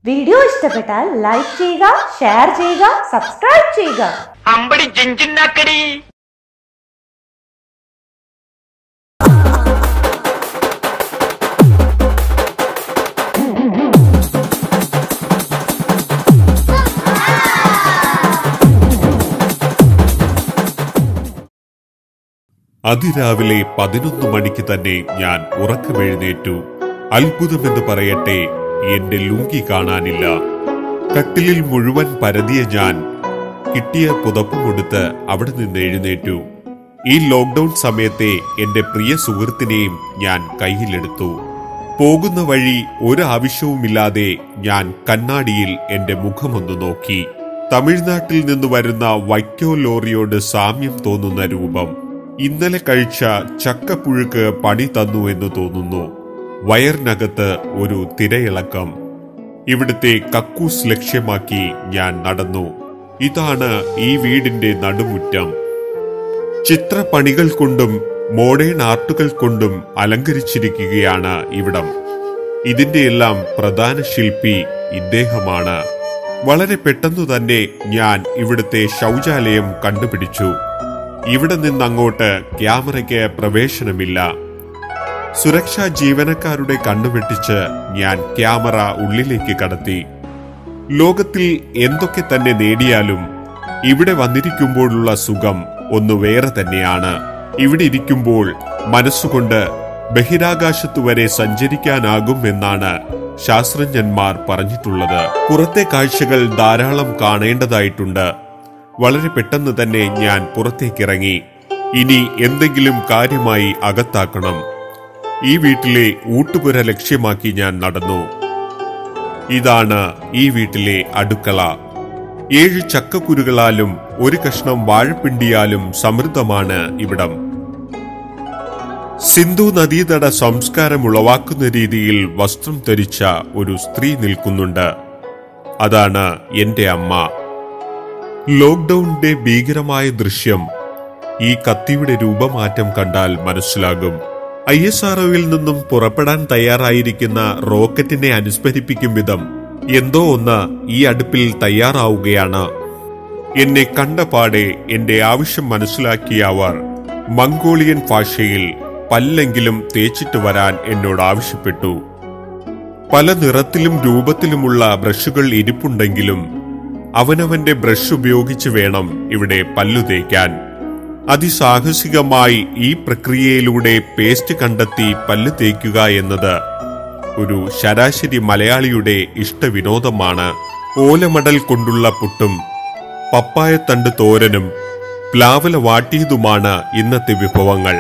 video ഇഷ്ടപ്പെട്ടാൽ like ചെയ്യുക share ചെയ്യുക സബ്സ്ക്രൈബ് ചെയ്യുക അമ്പടി ജിഞ്ചിന്നാക്കടി അതിരാവിലെ പതിനൊന്ന് മണിക്ക് തന്നെ ഞാൻ ഉറക്കമെഴുന്നേറ്റു അത്ഭുതമെന്ന് പറയട്ടെ എന്റെ ലുങ്കി കാണാനില്ല കട്ടിലിൽ മുഴുവൻ പരതിയ ഞാൻ കിട്ടിയ പുതപ്പുമെടുത്ത് അവിടെ നിന്ന് എഴുന്നേറ്റു ഈ ലോക്ക്ഡൌൺ സമയത്തെ എന്റെ പ്രിയ സുഹൃത്തിനെയും ഞാൻ കയ്യിലെടുത്തു പോകുന്ന വഴി ഒരാവശ്യവുമില്ലാതെ ഞാൻ കണ്ണാടിയിൽ എന്റെ മുഖമൊന്നു നോക്കി തമിഴ്നാട്ടിൽ നിന്ന് വരുന്ന വൈക്കോ ലോറിയോട് സാമ്യം തോന്നുന്ന രൂപം ഇന്നലെ കഴിച്ച ചക്കപ്പുഴുക്ക് പണി തന്നു എന്ന് തോന്നുന്നു വയറിനകത്ത് ഒരു തിരയിളക്കം ഇവിടുത്തെ കക്കൂസ് ലക്ഷ്യമാക്കി ഞാൻ നടന്നു ഇതാണ് ഈ വീടിന്റെ നടുമുറ്റം ചിത്രപ്പണികൾ കൊണ്ടും മോഡേൺ ആർട്ടുകൾ കൊണ്ടും അലങ്കരിച്ചിരിക്കുകയാണ് ഇവിടം ഇതിന്റെ എല്ലാം പ്രധാന ശില്പി ഇദ്ദേഹമാണ് വളരെ പെട്ടെന്നു തന്നെ ഞാൻ ഇവിടുത്തെ ശൗചാലയം കണ്ടുപിടിച്ചു ഇവിടെ നിന്നങ്ങോട്ട് ക്യാമറയ്ക്ക് പ്രവേശനമില്ല സുരക്ഷാ ജീവനക്കാരുടെ കണ്ണുവെട്ടിച്ച് ഞാൻ ക്യാമറ ഉള്ളിലേക്ക് കടത്തി ലോകത്തിൽ എന്തൊക്കെ തന്നെ നേടിയാലും ഇവിടെ വന്നിരിക്കുമ്പോഴുള്ള സുഖം ഒന്ന് വേറെ തന്നെയാണ് ഇവിടെ ഇരിക്കുമ്പോൾ മനസ്സുകൊണ്ട് ബഹിരാകാശത്തു വരെ സഞ്ചരിക്കാനാകും എന്നാണ് ശാസ്ത്രജ്ഞന്മാർ പറഞ്ഞിട്ടുള്ളത് പുറത്തെ കാഴ്ചകൾ ധാരാളം കാണേണ്ടതായിട്ടുണ്ട് വളരെ പെട്ടെന്ന് തന്നെ ഞാൻ പുറത്തേക്കിറങ്ങി ഇനി എന്തെങ്കിലും കാര്യമായി അകത്താക്കണം ഈ വീട്ടിലെ ഊട്ടുപുര ലക്ഷ്യമാക്കി ഞാൻ നടന്നു ഇതാണ് ഈ വീട്ടിലെ അടുക്കള ഏഴ് ചക്കക്കുരുകളാലും ഒരു കഷ്ണം വാഴപ്പിണ്ടിയാലും സമൃദ്ധമാണ് ഇവിടം സിന്ധു നദീതട സംസ്കാരം ഉളവാക്കുന്ന രീതിയിൽ വസ്ത്രം ധരിച്ച ഒരു സ്ത്രീ നിൽക്കുന്നുണ്ട് അതാണ് എന്റെ അമ്മ ലോക്ക്ഡൌണിന്റെ ഭീകരമായ ദൃശ്യം ഈ കത്തിയുടെ രൂപമാറ്റം കണ്ടാൽ മനസ്സിലാകും ഐ എസ് ആർഒയിൽ നിന്നും പുറപ്പെടാൻ തയ്യാറായിരിക്കുന്ന റോക്കറ്റിനെ അനുസ്മരിപ്പിക്കും വിധം എന്തോ ഒന്ന് ഈ അടുപ്പിൽ തയ്യാറാവുകയാണ് എന്നെ കണ്ടപാടെ എന്റെ ആവശ്യം മനസ്സിലാക്കിയ അവർ മംഗോളിയൻ ഭാഷയിൽ പല്ലെങ്കിലും തേച്ചിട്ട് വരാൻ എന്നോട് ആവശ്യപ്പെട്ടു പല നിറത്തിലും രൂപത്തിലുമുള്ള ബ്രഷുകൾ ഇരിപ്പുണ്ടെങ്കിലും അവനവന്റെ ബ്രഷ് ഉപയോഗിച്ച് വേണം ഇവിടെ പല്ലു തേക്കാൻ അതിസാഹസികമായി ഈ പ്രക്രിയയിലൂടെ പേസ്റ്റ് കണ്ടെത്തി പല്ല് തേക്കുക എന്നത് ഒരു ശരാശരി മലയാളിയുടെ ഇഷ്ടവിനോദമാണ് ഓലമടൽ കൊണ്ടുള്ള പുട്ടും പപ്പായത്തണ്ട് തോരനും പ്ലാവല വാട്ടിയതുമാണ് ഇന്നത്തെ വിഭവങ്ങൾ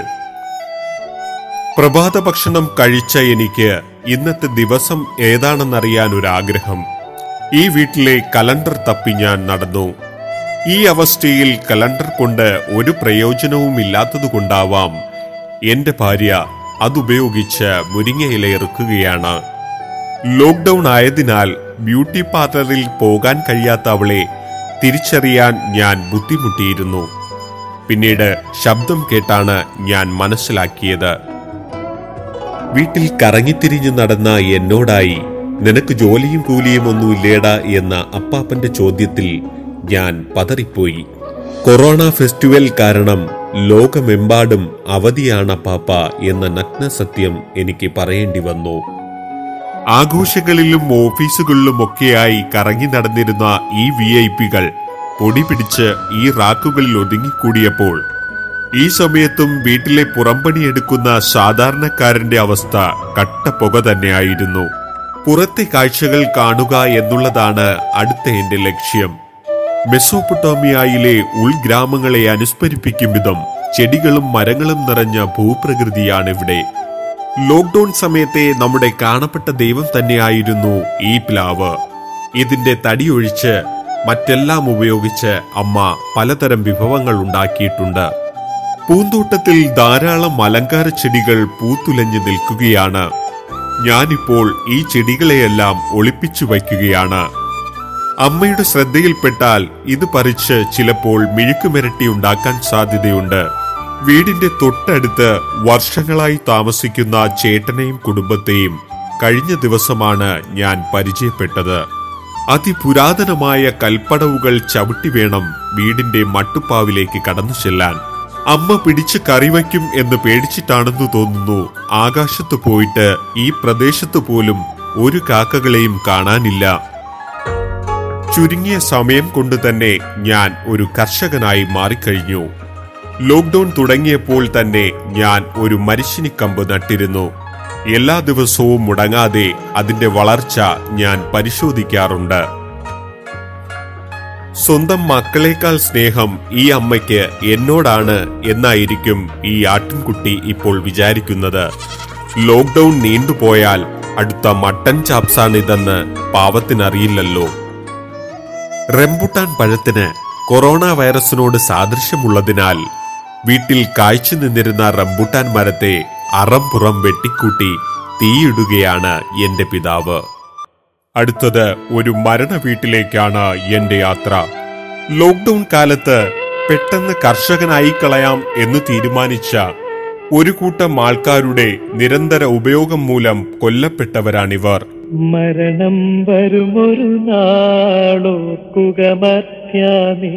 പ്രഭാത ഭക്ഷണം കഴിച്ച എനിക്ക് ഇന്നത്തെ ദിവസം ഏതാണെന്നറിയാൻ ഒരു ആഗ്രഹം ഈ വീട്ടിലെ കലണ്ടർ തപ്പി ഞാൻ നടന്നു ഈ അവസ്ഥയിൽ കലണ്ടർ കൊണ്ട് ഒരു പ്രയോജനവും ഇല്ലാത്തതുകൊണ്ടാവാം എന്റെ ഭാര്യ അതുപയോഗിച്ച് മുരിങ്ങയില ഇറുക്കുകയാണ് ലോക്ക്ഡൌൺ ആയതിനാൽ ബ്യൂട്ടി പാർലറിൽ പോകാൻ കഴിയാത്ത അവളെ തിരിച്ചറിയാൻ ഞാൻ ബുദ്ധിമുട്ടിയിരുന്നു പിന്നീട് ശബ്ദം കേട്ടാണ് ഞാൻ മനസ്സിലാക്കിയത് വീട്ടിൽ കറങ്ങിത്തിരിഞ്ഞു നടന്ന എന്നോടായി നിനക്ക് ജോലിയും കൂലിയും ഒന്നുമില്ലേടാ എന്ന അപ്പാപ്പന്റെ ചോദ്യത്തിൽ ഞാൻ പതറിപ്പോയി കൊറോണ ഫെസ്റ്റിവൽ കാരണം ലോകമെമ്പാടും അവധിയാണ് പാപ്പ എന്ന നഗ്ന സത്യം എനിക്ക് പറയേണ്ടി വന്നു ആഘോഷങ്ങളിലും ഓഫീസുകളിലും ഒക്കെയായി കറങ്ങി നടന്നിരുന്ന ഈ വി ഐ പികൾ പൊടി പിടിച്ച് ഈ റാക്കുകളിൽ ഒതുങ്ങിക്കൂടിയപ്പോൾ ഈ സമയത്തും വീട്ടിലെ പുറംപണിയെടുക്കുന്ന സാധാരണക്കാരന്റെ അവസ്ഥ കട്ട പുക തന്നെയായിരുന്നു പുറത്തെ കാഴ്ചകൾ കാണുക എന്നുള്ളതാണ് അടുത്ത എന്റെ ലക്ഷ്യം മെസോപ്പൊട്ടോമിയയിലെ ഉൾഗ്രാമങ്ങളെ അനുസ്മരിപ്പിക്കും വിധം ചെടികളും മരങ്ങളും നിറഞ്ഞ ഭൂപ്രകൃതിയാണ് ഇവിടെ ലോക്ക്ഡൌൺ സമയത്തെ നമ്മുടെ കാണപ്പെട്ട ദൈവം തന്നെയായിരുന്നു ഈ പ്ലാവ് ഇതിന്റെ തടിയൊഴിച്ച് മറ്റെല്ലാം ഉപയോഗിച്ച് അമ്മ പലതരം വിഭവങ്ങൾ ഉണ്ടാക്കിയിട്ടുണ്ട് പൂന്തോട്ടത്തിൽ ധാരാളം അലങ്കാര ചെടികൾ പൂത്തുലഞ്ഞു നിൽക്കുകയാണ് ഞാനിപ്പോൾ ഈ ചെടികളെയെല്ലാം ഒളിപ്പിച്ചു വയ്ക്കുകയാണ് അമ്മയുടെ ശ്രദ്ധയിൽപ്പെട്ടാൽ ഇത് പറിച്ച് ചിലപ്പോൾ മിഴുക്കുമിരട്ടി ഉണ്ടാക്കാൻ സാധ്യതയുണ്ട് വീടിന്റെ തൊട്ടടുത്ത് വർഷങ്ങളായി താമസിക്കുന്ന ചേട്ടനെയും കുടുംബത്തെയും കഴിഞ്ഞ ദിവസമാണ് ഞാൻ പരിചയപ്പെട്ടത് അതിപുരാതനമായ കൽപ്പടവുകൾ ചവിട്ടി വേണം വീടിന്റെ മട്ടുപ്പാവിലേക്ക് കടന്നു ചെല്ലാൻ അമ്മ പിടിച്ച് കറിവയ്ക്കും എന്ന് പേടിച്ചിട്ടാണെന്ന് തോന്നുന്നു ആകാശത്ത് പോയിട്ട് ഈ പ്രദേശത്ത് പോലും ഒരു കാക്കകളെയും കാണാനില്ല ചുരുങ്ങിയ സമയം കൊണ്ട് തന്നെ ഞാൻ ഒരു കർഷകനായി മാറിക്കഴിഞ്ഞു ലോക്ക്ഡൌൺ തുടങ്ങിയപ്പോൾ തന്നെ ഞാൻ ഒരു മരിശിനിക്കമ്പ് നട്ടിരുന്നു എല്ലാ ദിവസവും മുടങ്ങാതെ അതിന്റെ വളർച്ച ഞാൻ പരിശോധിക്കാറുണ്ട് സ്വന്തം മക്കളേക്കാൾ സ്നേഹം ഈ അമ്മയ്ക്ക് എന്നോടാണ് എന്നായിരിക്കും ഈ ആട്ടിൻകുട്ടി ഇപ്പോൾ വിചാരിക്കുന്നത് ലോക്ക്ഡൌൺ നീണ്ടുപോയാൽ അടുത്ത മട്ടൻ ചാപ്സാണിതെന്ന് പാവത്തിനറിയില്ലല്ലോ റംബുട്ടാൻ പഴത്തിന് കൊറോണ വൈറസിനോട് സാദൃശ്യമുള്ളതിനാൽ വീട്ടിൽ കായ്ച്ചു നിന്നിരുന്ന റംബുട്ടാൻ മരത്തെ അറംപുറം വെട്ടിക്കൂട്ടി തീയിടുകയാണ് എന്റെ പിതാവ് അടുത്തത് ഒരു മരണ വീട്ടിലേക്കാണ് എന്റെ യാത്ര ലോക്ക്ഡൌൺ കാലത്ത് പെട്ടെന്ന് കർഷകനായി കളയാം എന്ന് തീരുമാനിച്ച ഒരു കൂട്ടം ആൾക്കാരുടെ നിരന്തര ഉപയോഗം മൂലം കൊല്ലപ്പെട്ടവരാണിവർ മരണം വരുമൊരു നാളോർക്കുക മർത്യാനേ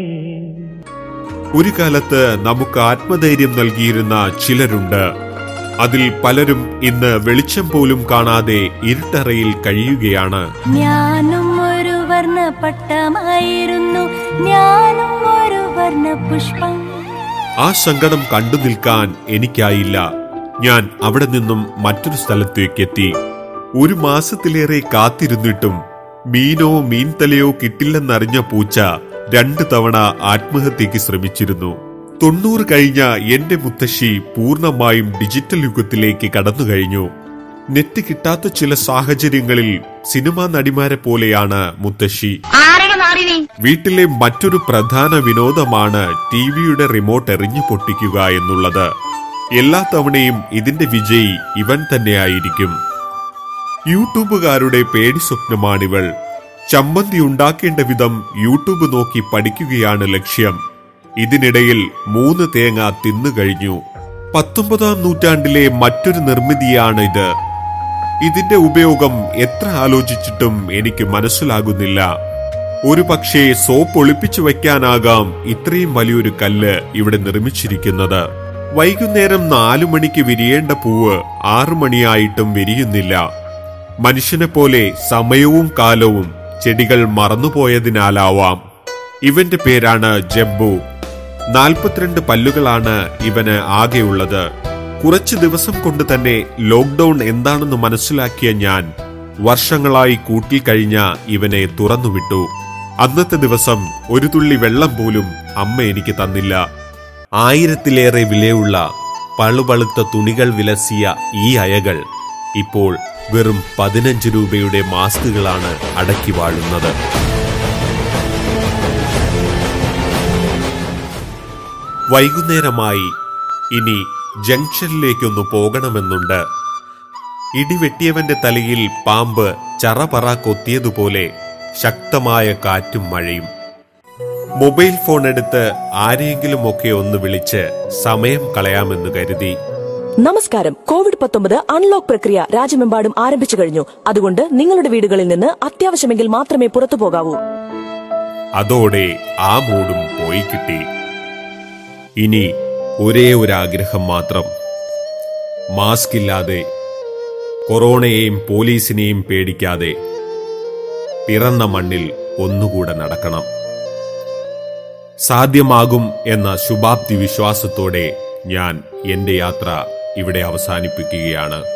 ഒരു കാലത്ത് നമുക്ക് ആത്മധൈര്യം നൽകിയിരുന്ന ചിലരുണ്ട് അതിൽ പലരും ഇന്ന് വെളിച്ചം പോലും കാണാതെ ഇരുട്ടറയിൽ കഴിയുകയാണ് ഞാനും ഒരു വർണ്ണപ്പട്ടമായിരുന്നു ഞാനും ഒരു വർണ്ണ പുഷ്പം ആ സങ്കടം കണ്ടു നിൽക്കാൻ എനിക്കായില്ല ഞാൻ അവിടെ നിന്നും മറ്റൊരു സ്ഥലത്തേക്ക് എത്തി ഒരു മാസത്തിലേറെ കാത്തിരുന്നിട്ടും മീനോ മീൻതലയോ കിട്ടില്ലെന്നറിഞ്ഞ പൂച്ച രണ്ടു തവണ ആത്മഹത്യക്ക് ശ്രമിച്ചിരുന്നു തൊണ്ണൂറ് കഴിഞ്ഞ എന്റെ മുത്തശ്ശി പൂർണ്ണമായും ഡിജിറ്റൽ യുഗത്തിലേക്ക് കടന്നു കഴിഞ്ഞു നെറ്റ് കിട്ടാത്ത ചില സാഹചര്യങ്ങളിൽ സിനിമാ നടിമാരെ പോലെയാണ് മുത്തശ്ശി ആരുടെ നാടിനി വീട്ടിലെ മറ്റൊരു പ്രധാന വിനോദമാണ് ടിവിയുടെ റിമോട്ട് എറിഞ്ഞു പൊട്ടിക്കുക എന്നുള്ളത് എല്ലാ തവണയും ഇതിന്റെ വിജയി ഇവൻ തന്നെയായിരിക്കും യൂട്യൂബുകാരുടെ പേടി സ്വപ്നമാണിവൾ ചമ്മന്തി ഉണ്ടാക്കേണ്ട വിധം യൂട്യൂബ് നോക്കി പഠിക്കുകയാണ് ലക്ഷ്യം ഇതിനിടയിൽ മൂന്ന് തേങ്ങ തിന്നു കഴിഞ്ഞു പത്തൊമ്പതാം നൂറ്റാണ്ടിലെ മറ്റൊരു നിർമ്മിതിയാണ് ഇത് ഇതിന്റെ ഉപയോഗം എത്ര ആലോചിച്ചിട്ടും എനിക്ക് മനസ്സിലാകുന്നില്ല ഒരു പക്ഷേ സോപ്പ് ഒളിപ്പിച്ചു വയ്ക്കാനാകാം ഇത്രയും വലിയൊരു കല്ല് ഇവിടെ നിർമ്മിച്ചിരിക്കുന്നത് വൈകുന്നേരം നാലു മണിക്ക് വിരിയേണ്ട പൂവ് ആറു മണിയായിട്ടും വിരിയുന്നില്ല മനുഷ്യനെ പോലെ സമയവും കാലവും ചെടികൾ മറന്നുപോയതിനാലാവാം ഇവന്റെ പേരാണ് ജബ്ബു നാൽപ്പത്തിരണ്ട് പല്ലുകളാണ് ഇവന് ആകെയുള്ളത് കുറച്ചു ദിവസം കൊണ്ട് തന്നെ ലോക്ക്ഡൌൺ എന്താണെന്ന് മനസ്സിലാക്കിയ ഞാൻ വർഷങ്ങളായി കൂട്ടിൽ കഴിഞ്ഞ ഇവനെ തുറന്നുവിട്ടു അന്നത്തെ ദിവസം ഒരു തുള്ളി വെള്ളം പോലും അമ്മ എനിക്ക് തന്നില്ല ആയിരത്തിലേറെ വിലയുള്ള പളുപളുത്ത തുണികൾ വിലസിയ ഈ അയകൾ ഇപ്പോൾ വെറും പതിനഞ്ച് രൂപയുടെ മാസ്കുകളാണ് അടക്കി വാഴുന്നത് വൈകുന്നേരമായി ഇനി ജംഗ്ഷനിലേക്കൊന്ന് പോകണമെന്നുണ്ട് ഇടിവെട്ടിയവന്റെ തലയിൽ പാമ്പ് ചറപറ കൊത്തിയതുപോലെ ശക്തമായ കാറ്റും മഴയും മൊബൈൽ ഫോൺ എടുത്ത് ആരെയെങ്കിലുമൊക്കെ ഒന്ന് വിളിച്ച് സമയം കളയാമെന്ന് കരുതി നമസ്കാരം കോവിഡ് പത്തൊമ്പത് അൺലോക്ക് പ്രക്രിയ രാജ്യമെമ്പാടും ആരംഭിച്ചു കഴിഞ്ഞു അതുകൊണ്ട് നിങ്ങളുടെ വീടുകളിൽ നിന്ന് അത്യാവശ്യമെങ്കിൽ മാത്രമേ പുറത്തു പോകാവൂ അതോടെ ആ മൂടും പോയി കിട്ടി ഇനി ഒരേ ഒരു ആഗ്രഹം മാത്രം മാസ്ക് ഇല്ലാതെ കൊറോണയെയും പോലീസിനെയും പേടിക്കാതെ പിറന്ന മണ്ണിൽ ഒന്നുകൂടെ നടക്കണം സാധ്യമാകും എന്ന ശുഭാപ്തി വിശ്വാസത്തോടെ ഞാൻ എന്റെ യാത്ര ഇവിടെ അവസാനിപ്പിക്കുകയാണ്